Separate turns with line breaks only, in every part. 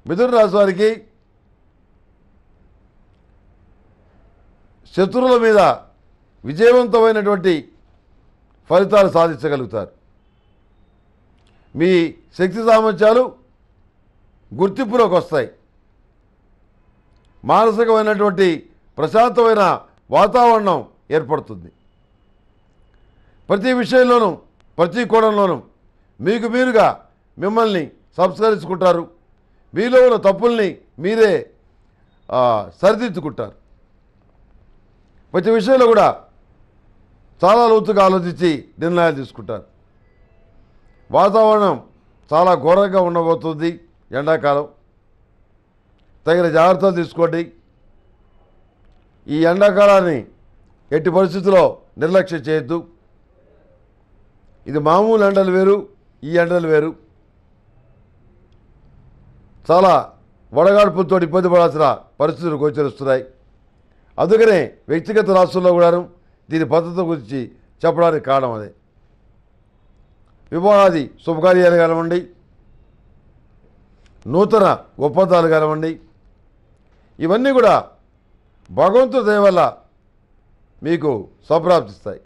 మిథున రాశి వారికి శత్రువుల మీద విజయవంతమైనటువంటి ఫలితాలు సాధించగలుగుతారు మీ శక్తి సామర్థ్యాలు గుర్తింపులోకి వస్తాయి మానసికమైనటువంటి ప్రశాంతమైన వాతావరణం ఏర్పడుతుంది ప్రతి విషయంలోనూ ప్రతి కోణంలోనూ మీకు మీరుగా మిమ్మల్ని సంస్కరించుకుంటారు మీలో ఉన్న తప్పుల్ని మీరే ఆ, సరిదిద్దుకుంటారు ప్రతి విషయంలో కూడా చాలా లోతుగా ఆలోచించి నిర్ణయాలు తీసుకుంటారు వాతావరణం చాలా ఘోరంగా ఉండబోతుంది ఎండాకాలం తగిన జాగ్రత్తలు తీసుకోండి ఈ ఎండాకాలాన్ని ఎట్టి పరిస్థితుల్లో నిర్లక్ష్యం చేయొద్దు ఇది మామూలు ఎండలు వేరు ఈ ఎండలు వేరు చాలా వడగాడ్పులతో ఇబ్బంది పడాల్సిన పరిస్థితులు గోచరిస్తున్నాయి అందుకనే వ్యక్తిగత రాష్ట్రంలో కూడాను దీని పద్ధతి గురించి చెప్పడానికి కారణం అదే వివాహాది శుభకార్యాలు కానివ్వండి నూతన ఒప్పందాలు కానివ్వండి ఇవన్నీ కూడా భగవంతుడి దయ వల్ల మీకు సంప్రాప్తిస్తాయి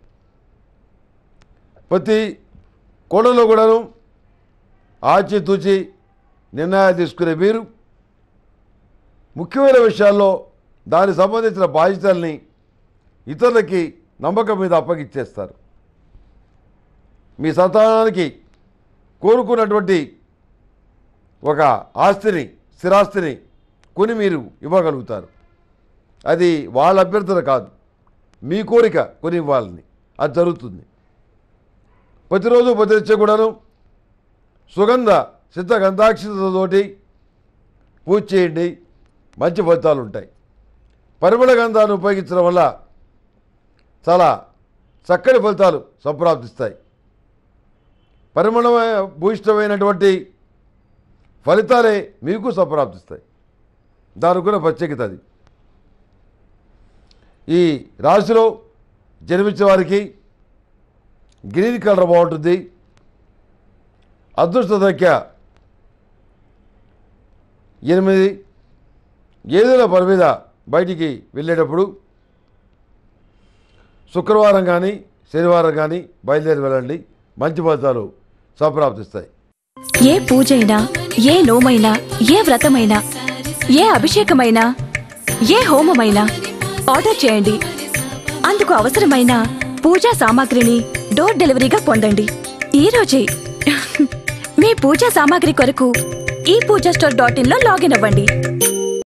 ప్రతి కోణంలో కూడాను ఆచితూచి నిర్ణయాలు తీసుకునే మీరు ముఖ్యమైన విషయాల్లో దానికి సంబంధించిన బాధ్యతల్ని ఇతరులకి నమ్మకం మీద అప్పగిచ్చేస్తారు మీ సంతానానికి కోరుకున్నటువంటి ఒక ఆస్తిని స్థిరాస్తిని కొని మీరు ఇవ్వగలుగుతారు అది వాళ్ళ అభ్యర్థన కాదు మీ కోరిక కొని ఇవ్వాలని అది జరుగుతుంది ప్రతిరోజు ప్రతినిత్యం కూడాను సుగంధ సిద్ధ గంధాక్షతతోటి పూజ చేయండి మంచి ఫలితాలు ఉంటాయి పరిమళ గంధాన్ని ఉపయోగించడం వల్ల చాలా చక్కని ఫలితాలు సంప్రాప్తిస్తాయి పరిమళ భూయిష్టమైనటువంటి ఫలితాలే మీకు సంప్రాప్తిస్తాయి దానికి కూడా ప్రత్యేకత అది ఈ రాశిలో జన్మించిన వారికి గ్రీన్ కలర్ బాగుంటుంది అదృష్ట సంఖ్య ఎనిమిది ఏదైనా పని మీద బయటికి వెళ్ళేటప్పుడు శుక్రవారం కానీ శనివారం కానీ బయలుదేరి వెళ్ళండి మంచి ఫలితాలు సంప్రాప్తిస్తాయి
ఏ పూజైనా ఏ నోమైనా ఏ వ్రతమైనా ఏ అభిషేకమైనా ఏ హోమమైనా ఆర్డర్ చేయండి అందుకు అవసరమైన పూజా సామాగ్రిని డోర్ డెలివరీగా పొందండి ఈ రోజే మీ పూజా సామాగ్రి కొరకు ఈ పూజా స్టోర్ డాట్ ఇన్ లో లాగిన్ అవ్వండి